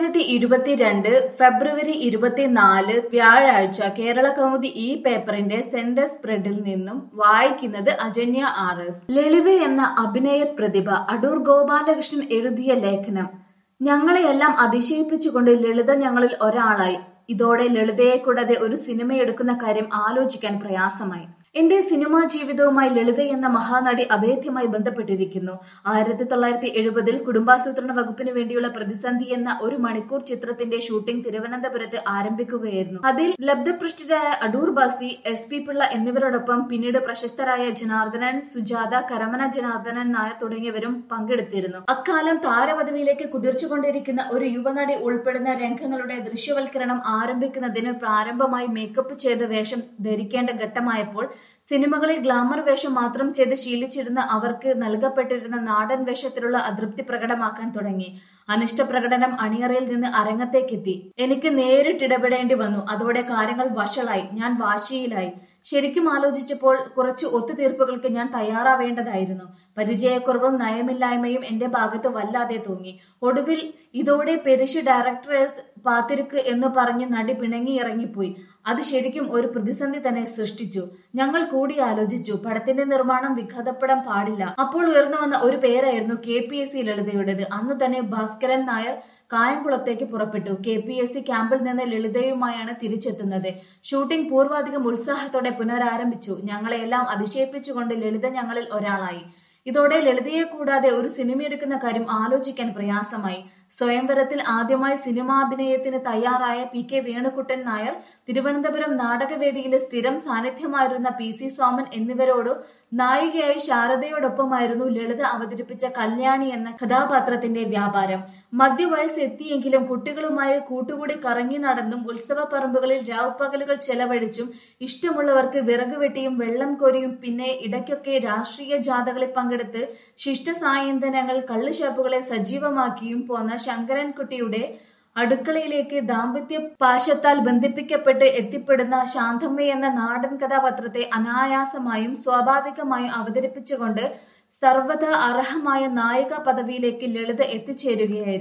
രണ്ടായിരത്തി ഇരുപത്തിരണ്ട് ഫെബ്രുവരി ഇരുപത്തിനാല് വ്യാഴാഴ്ച കേരള കൗമുദി ഈ പേപ്പറിന്റെ സെന്റർ സ്പ്രെഡിൽ നിന്നും വായിക്കുന്നത് അജന്യ ആർ എസ് ലളിത എന്ന അഭിനയ പ്രതിഭ അടൂർ ഗോപാലകൃഷ്ണൻ എഴുതിയ ലേഖനം ഞങ്ങളെയെല്ലാം അതിശയിപ്പിച്ചുകൊണ്ട് ലളിത ഞങ്ങളിൽ ഒരാളായി ഇതോടെ ലളിതയെ കൂടാതെ ഒരു സിനിമ എടുക്കുന്ന കാര്യം ആലോചിക്കാൻ പ്രയാസമായി എന്റെ സിനിമാ ജീവിതവുമായി ലളിത എന്ന മഹാനടി അഭേദ്യമായി ബന്ധപ്പെട്ടിരിക്കുന്നു ആയിരത്തി തൊള്ളായിരത്തി എഴുപതിൽ കുടുംബാസൂത്രണ വകുപ്പിന് വേണ്ടിയുള്ള പ്രതിസന്ധി എന്ന ഒരു മണിക്കൂർ ചിത്രത്തിന്റെ ഷൂട്ടിംഗ് തിരുവനന്തപുരത്ത് ആരംഭിക്കുകയായിരുന്നു അതിൽ ലബ്ധപൃഷ്ഠരായ അടൂർ ബാസി എസ് പി പിള്ള എന്നിവരോടൊപ്പം പിന്നീട് പ്രശസ്തരായ ജനാർദ്ദനൻ സുജാത കരമന ജനാർദ്ദനൻ നായർ തുടങ്ങിയവരും പങ്കെടുത്തിരുന്നു അക്കാലം താരപദവിയിലേക്ക് കുതിർച്ചുകൊണ്ടിരിക്കുന്ന ഒരു യുവനടി ഉൾപ്പെടുന്ന രംഗങ്ങളുടെ ദൃശ്യവൽക്കരണം ആരംഭിക്കുന്നതിന് പ്രാരംഭമായി മേക്കപ്പ് ചെയ്ത വേഷം ധരിക്കേണ്ട ഘട്ടമായപ്പോൾ സിനിമകളിൽ ഗ്ലാമർ വേഷം മാത്രം ചെയ്ത് ശീലിച്ചിരുന്ന അവർക്ക് നൽകപ്പെട്ടിരുന്ന നാടൻ വേഷത്തിലുള്ള അതൃപ്തി പ്രകടമാക്കാൻ തുടങ്ങി അനിഷ്ട പ്രകടനം അണിയറയിൽ നിന്ന് അരങ്ങത്തേക്കെത്തി എനിക്ക് നേരിട്ടിടപെടേണ്ടി വന്നു അതോടെ കാര്യങ്ങൾ വഷളായി ഞാൻ വാശിയിലായി ശരിക്കും ആലോചിച്ചപ്പോൾ കുറച്ച് ഒത്തുതീർപ്പുകൾക്ക് ഞാൻ തയ്യാറാവേണ്ടതായിരുന്നു പരിചയക്കുറവും നയമില്ലായ്മയും എന്റെ ഭാഗത്ത് വല്ലാതെ തോന്നി ഒടുവിൽ ഇതോടെ പെരിശു ഡയറക്ടറേഴ്സ് പാത്തിരുക്ക് എന്ന് പറഞ്ഞ് നടി പിണങ്ങി ഇറങ്ങിപ്പോയി അത് ശരിക്കും ഒരു പ്രതിസന്ധി തന്നെ സൃഷ്ടിച്ചു ഞങ്ങൾ കൂടി ആലോചിച്ചു പടത്തിന്റെ നിർമ്മാണം വിഘാതപ്പെടാൻ പാടില്ല അപ്പോൾ ഉയർന്നു വന്ന ഒരു പേരായിരുന്നു കെ പി എസ് സി ലളിതയുടേത് അന്നു തന്നെ ഭാസ്കരൻ നായർ കായംകുളത്തേക്ക് പുറപ്പെട്ടു കെ പി എസ് സി ക്യാമ്പിൽ നിന്ന് ലളിതയുമായാണ് തിരിച്ചെത്തുന്നത് ഷൂട്ടിംഗ് പൂർവാധികം ഉത്സാഹത്തോടെ പുനരാരംഭിച്ചു ഞങ്ങളെല്ലാം അതിശയിപ്പിച്ചുകൊണ്ട് ലളിത ഞങ്ങളിൽ ഒരാളായി ഇതോടെ ലളിതയെ കൂടാതെ ഒരു സിനിമ എടുക്കുന്ന കാര്യം ആലോചിക്കാൻ പ്രയാസമായി സ്വയംവരത്തിൽ ആദ്യമായി സിനിമാഭിനയത്തിന് തയ്യാറായ പി കെ വേണുകുട്ടൻ നായർ തിരുവനന്തപുരം നാടകവേദിയിലെ സ്ഥിരം സാന്നിധ്യമായിരുന്ന പി സി സോമൻ എന്നിവരോട് നായികയായി ശാരദയോടൊപ്പമായിരുന്നു ലളിത അവതരിപ്പിച്ച കല്യാണി എന്ന കഥാപാത്രത്തിന്റെ വ്യാപാരം മധ്യവയസ്സ് എത്തിയെങ്കിലും കുട്ടികളുമായി കൂട്ടുകൂടി കറങ്ങി നടന്നും ഉത്സവ പറമ്പുകളിൽ രാവുപകലുകൾ ചെലവഴിച്ചും ഇഷ്ടമുള്ളവർക്ക് വിറക് വെട്ടിയും വെള്ളം കോരിയും പിന്നെ ഇടയ്ക്കൊക്കെ രാഷ്ട്രീയ ജാഥകളിൽ പങ്കെടുത്ത് ശിഷ്ടസായന്തനങ്ങൾ കള്ളുഷാപ്പുകളെ സജീവമാക്കിയും പോന്ന ശങ്കരൻകുട്ടിയുടെ അടുക്കളയിലേക്ക് ദാമ്പത്യ പാശത്താൽ ബന്ധിപ്പിക്കപ്പെട്ട് എത്തിപ്പെടുന്ന ശാന്തമ്മ എന്ന നാടൻ കഥാപാത്രത്തെ അനായാസമായും സ്വാഭാവികമായും അവതരിപ്പിച്ചുകൊണ്ട് സർവ്വത അർഹമായ നായിക പദവിയിലേക്ക് ലളിത എത്തിച്ചേരുകയായിരുന്നു